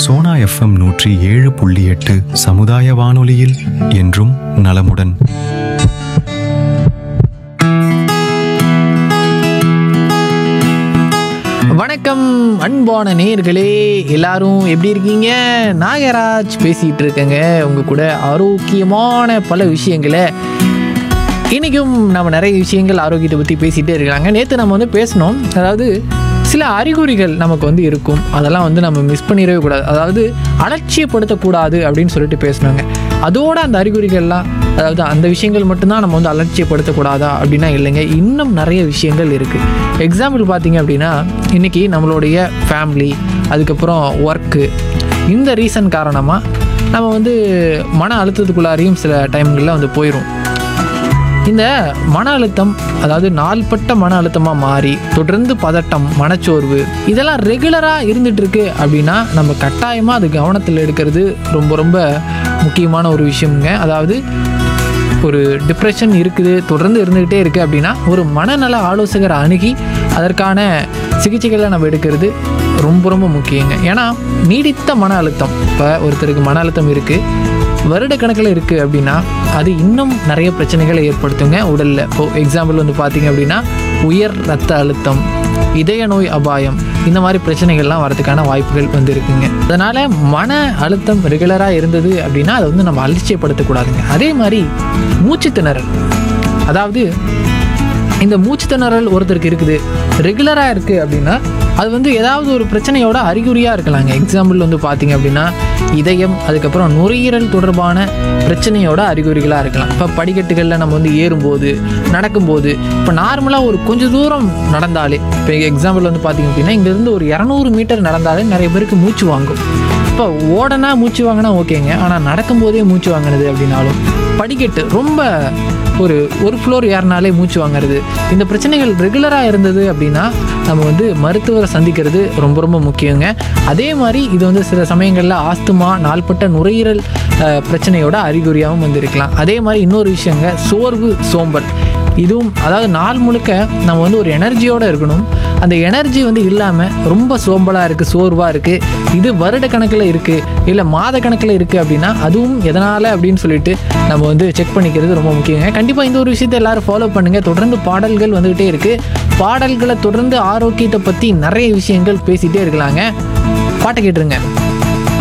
Sona FM நூற்றி ஏழு புள்ளி எட்டு சமுதாய வானொலியில் என்றும் நலமுடன் வணக்கம் அன்பான நேயர்களே எல்லாரும் எப்படி இருக்கீங்க நாகராஜ் பேசிகிட்டு இருக்கேங்க உங்கள் கூட ஆரோக்கியமான பல விஷயங்களை இன்றைக்கும் நம்ம நிறைய விஷயங்கள் ஆரோக்கியத்தை பற்றி பேசிகிட்டே இருக்காங்க நேற்று நம்ம வந்து பேசினோம் அதாவது சில அறிகுறிகள் நமக்கு வந்து இருக்கும் அதெல்லாம் வந்து நம்ம மிஸ் பண்ணிடவே கூடாது அதாவது அலட்சியப்படுத்தக்கூடாது அப்படின்னு சொல்லிட்டு பேசினாங்க அதோட அந்த அறிகுறிகள்லாம் அதாவது அந்த விஷயங்கள் மட்டும்தான் நம்ம வந்து அலட்சியப்படுத்தக்கூடாதா அப்படின்னா இல்லைங்க இன்னும் நிறைய விஷயங்கள் இருக்குது எக்ஸாம்பிள் பார்த்தீங்க அப்படின்னா இன்றைக்கி நம்மளுடைய ஃபேமிலி அதுக்கப்புறம் ஒர்க்கு இந்த ரீசன் காரணமாக நம்ம வந்து மன அழுத்தத்துக்குள்ளாரையும் சில டைம்களில் வந்து போயிடும் இந்த மன அழுத்தம் அதாவது நாள்பட்ட மன அழுத்தமாக மாறி தொடர்ந்து பதட்டம் மனச்சோர்வு இதெல்லாம் ரெகுலராக இருந்துட்டு இருக்கு அப்படின்னா நம்ம கட்டாயமாக அது கவனத்தில் எடுக்கிறது ரொம்ப ரொம்ப முக்கியமான ஒரு விஷயம்ங்க அதாவது ஒரு டிப்ரெஷன் இருக்குது தொடர்ந்து இருந்துக்கிட்டே இருக்குது அப்படின்னா ஒரு மனநல ஆலோசகரை அணுகி அதற்கான சிகிச்சைகளை நம்ம எடுக்கிறது ரொம்ப ரொம்ப முக்கியங்க ஏன்னா நீடித்த மன அழுத்தம் இப்போ ஒருத்தருக்கு மன அழுத்தம் இருக்குது வருடக்கணக்கில் இருக்குது அப்படின்னா அது இன்னும் நிறைய பிரச்சனைகளை ஏற்படுத்துங்க உடலில் இப்போது எக்ஸாம்பிள் வந்து பார்த்தீங்க அப்படின்னா உயர் ரத்த அழுத்தம் இதய நோய் அபாயம் இந்த மாதிரி பிரச்சனைகள்லாம் வரதுக்கான வாய்ப்புகள் வந்து இருக்குங்க அதனால் மன அழுத்தம் ரெகுலராக இருந்தது அப்படின்னா அதை வந்து நம்ம அலட்சியப்படுத்தக்கூடாதுங்க அதே மாதிரி மூச்சு திணறல் அதாவது இந்த மூச்சு திணறல் ஒருத்தருக்கு இருக்குது ரெகுலராக இருக்குது அப்படின்னா அது வந்து ஏதாவது ஒரு பிரச்சனையோட அறிகுறியாக இருக்கலாங்க எக்ஸாம்பிள் வந்து பார்த்தீங்க அப்படின்னா இதயம் அதுக்கப்புறம் நுரையீரல் தொடர்பான பிரச்சனையோட அறிகுறிகளாக இருக்கலாம் இப்போ படிக்கட்டுகளில் நம்ம வந்து ஏறும்போது நடக்கும்போது இப்போ நார்மலாக ஒரு கொஞ்சம் தூரம் நடந்தாலே இப்போ எக்ஸாம்பிள் வந்து பார்த்தீங்க அப்படின்னா இங்கேருந்து ஒரு இரநூறு மீட்டர் நடந்தாலே நிறைய பேருக்கு மூச்சு வாங்கும் இப்போ ஓடனா மூச்சு வாங்கினா ஓகேங்க ஆனால் நடக்கும்போதே மூச்சு வாங்கினது அப்படின்னாலும் படிக்கட்டு ரொம்ப ஒரு ஒரு ஃப்ளோர் ஏறினாலே மூச்சு வாங்குறது இந்த பிரச்சனைகள் ரெகுலராக இருந்தது அப்படின்னா நம்ம வந்து மருத்துவரை சந்திக்கிறது ரொம்ப ரொம்ப முக்கியங்க அதே மாதிரி இது வந்து சில சமயங்களில் ஆஸ்துமா நாள்பட்ட நுரையீரல் அஹ், பிரச்சனையோட அறிகுறியாகவும் வந்து இருக்கலாம் அதே மாதிரி இன்னொரு விஷயங்க சோர்வு சோம்பல் இதுவும் அதாவது நாள் முழுக்க நம்ம வந்து ஒரு எனர்ஜியோடு இருக்கணும் அந்த எனர்ஜி வந்து இல்லாமல் ரொம்ப சோம்பலாக இருக்குது சோர்வாக இருக்குது இது வருட கணக்கில் இருக்குது இல்லை மாத கணக்கில் இருக்குது அப்படின்னா அதுவும் எதனால் அப்படின்னு சொல்லிட்டு நம்ம வந்து செக் பண்ணிக்கிறது ரொம்ப முக்கியங்க கண்டிப்பாக இந்த ஒரு விஷயத்தை எல்லாரும் ஃபாலோ பண்ணுங்கள் தொடர்ந்து பாடல்கள் வந்துக்கிட்டே இருக்குது பாடல்களை தொடர்ந்து ஆரோக்கியத்தை பற்றி நிறைய விஷயங்கள் பேசிகிட்டே இருக்கலாங்க பாட்டை கேட்டுருங்க